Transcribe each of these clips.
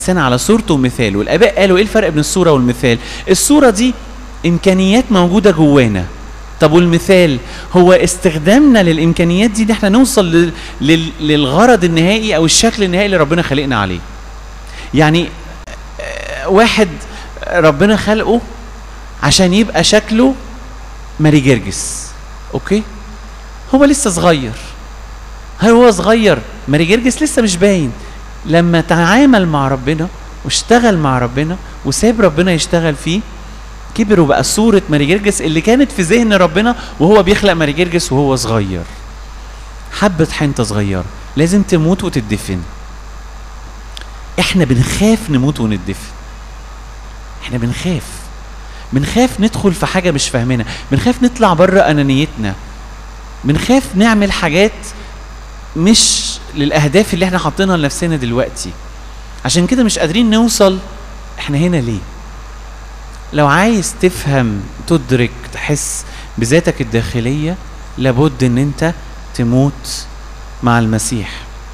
الانسان على صورته ومثاله والاباء قالوا ايه الفرق بين الصوره والمثال الصوره دي امكانيات موجوده جوانا طب والمثال هو استخدامنا للامكانيات دي ان احنا نوصل لل... لل... للغرض النهائي او الشكل النهائي اللي ربنا خلقنا عليه يعني آه، واحد ربنا خلقه عشان يبقى شكله ماري جرجس اوكي هو لسه صغير هل هو صغير ماري جرجس لسه مش باين لما تعامل مع ربنا واشتغل مع ربنا وساب ربنا يشتغل فيه كبر وبقى صورة ماري جرجس اللي كانت في ذهن ربنا وهو بيخلق ماري جرجس وهو صغير حبة حنطة صغيرة لازم تموت وتدفن احنا بنخاف نموت وندفن احنا بنخاف بنخاف ندخل في حاجة مش فاهمينها بنخاف نطلع بره أنانيتنا بنخاف نعمل حاجات مش للأهداف اللي احنا حاطينها لنفسنا دلوقتي عشان كده مش قادرين نوصل احنا هنا ليه لو عايز تفهم تدرك تحس بذاتك الداخلية لابد ان انت تموت مع المسيح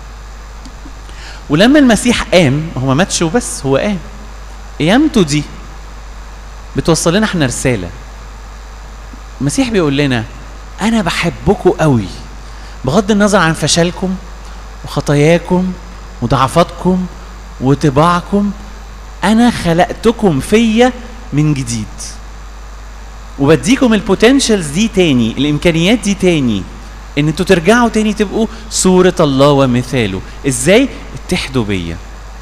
ولما المسيح قام هو ما ماتش وبس هو قام قيامته دي بتوصل لنا احنا رسالة المسيح بيقول لنا انا بحبكم قوي بغض النظر عن فشلكم وخطاياكم وضعفاتكم وطباعكم انا خلقتكم فيا من جديد وبديكم البوتنشالز دي تاني الامكانيات دي تاني ان انتوا ترجعوا تاني تبقوا صورة الله ومثاله ازاي اتحدوا بيا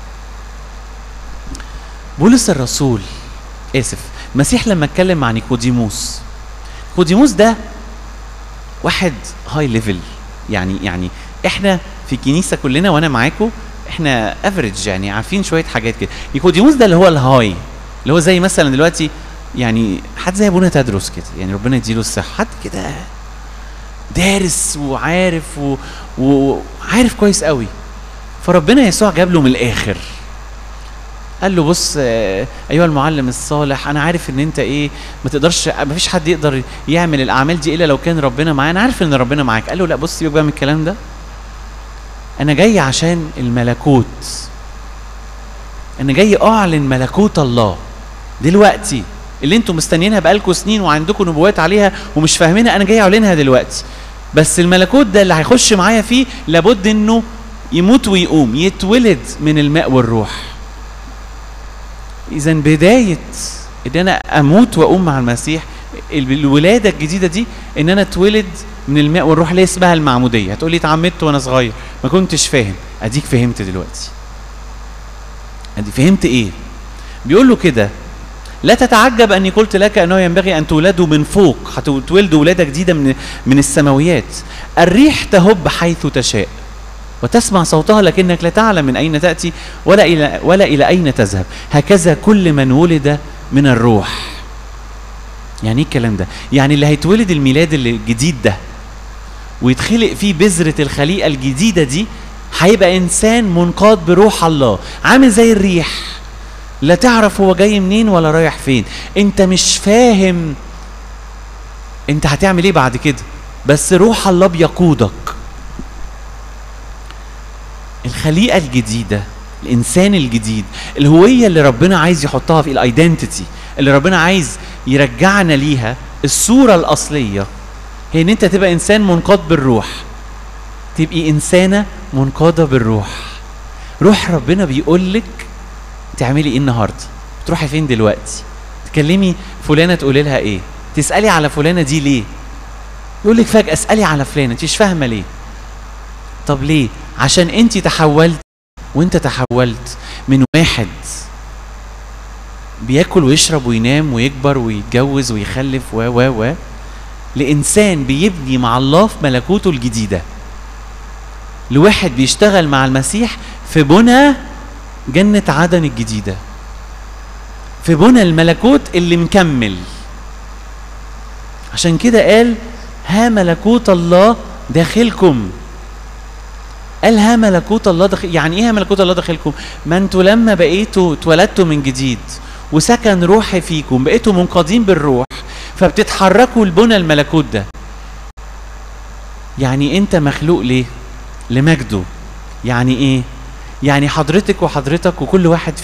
بولس الرسول اسف المسيح لما اتكلم مع نيكوديموس نيكوديموس ده واحد هاي ليفل يعني يعني احنا في الكنيسه كلنا وانا معاكم احنا افريج يعني عارفين شويه حاجات كده نيكوديموس ده اللي هو الهاي اللي هو زي مثلا دلوقتي يعني حد زي ابونا تدرس كده يعني ربنا يديله الصحه حد كده دارس وعارف و- وعارف كويس قوي فربنا يسوع جاب له من الاخر قال له بص آه، ايها المعلم الصالح انا عارف ان انت ايه ما تقدرش ما فيش حد يقدر يعمل الاعمال دي الا لو كان ربنا معاه انا عارف ان ربنا معاك قال له لا بص سيبك بقى من الكلام ده انا جاي عشان الملكوت انا جاي اعلن ملكوت الله دلوقتي اللي انتم مستنيينها بقالكم سنين وعندكم نبوات عليها ومش فاهمينها انا جاي اعلنها دلوقتي بس الملكوت ده اللي هيخش معايا فيه لابد انه يموت ويقوم يتولد من الماء والروح اذا بدايه ان انا اموت واقوم مع المسيح ال- الولاده الجديده دي ان انا اتولد من الماء والروح اللي اسمها المعموديه هتقول لي اتعمدت وانا صغير ما كنتش فاهم اديك فهمت دلوقتي ادي فهمت ايه بيقول له كده لا تتعجب اني قلت لك انه ينبغي ان تولدوا من فوق هتولدوا ولاده جديده من من السماويات الريح تهب حيث تشاء وتسمع صوتها لكنك لا تعلم من اين تاتي ولا الى ولا الى اين تذهب هكذا كل من ولد من الروح يعني ايه الكلام ده يعني اللي هيتولد الميلاد اللي الجديد ده ويتخلق فيه بذرة الخليقة الجديدة دي هيبقى إنسان منقاد بروح الله عامل زي الريح لا تعرف هو جاي منين ولا رايح فين انت مش فاهم انت هتعمل ايه بعد كده بس روح الله بيقودك الخليقة الجديدة الإنسان الجديد الهوية اللي ربنا عايز يحطها في الايدنتيتي اللي ربنا عايز يرجعنا ليها الصورة الأصلية هي إن أنت تبقى إنسان منقاد بالروح تبقي إنسانة منقادة بالروح روح ربنا بيقول لك تعملي إيه النهاردة تروحي فين دلوقتي تكلمي فلانة تقولي لها إيه تسألي على فلانة دي ليه يقول لك فجأة اسألي على فلانة أنت مش فاهمة ليه طب ليه عشان أنت تحولت وأنت تحولت من واحد بياكل ويشرب وينام ويكبر ويتجوز ويخلف و و و لإنسان بيبني مع الله في ملكوته الجديدة لواحد بيشتغل مع المسيح في بنى جنة عدن الجديدة في بنى الملكوت اللي مكمل عشان كده قال ها ملكوت الله داخلكم قال ها ملكوت الله داخل يعني ايه ها ملكوت الله داخلكم ما انتوا لما بقيتوا اتولدتوا من جديد وسكن روحي فيكم بقيتوا منقادين بالروح فبتتحركوا لبنى الملكوت ده يعني انت مخلوق ليه لمجده يعني ايه يعني حضرتك وحضرتك وكل واحد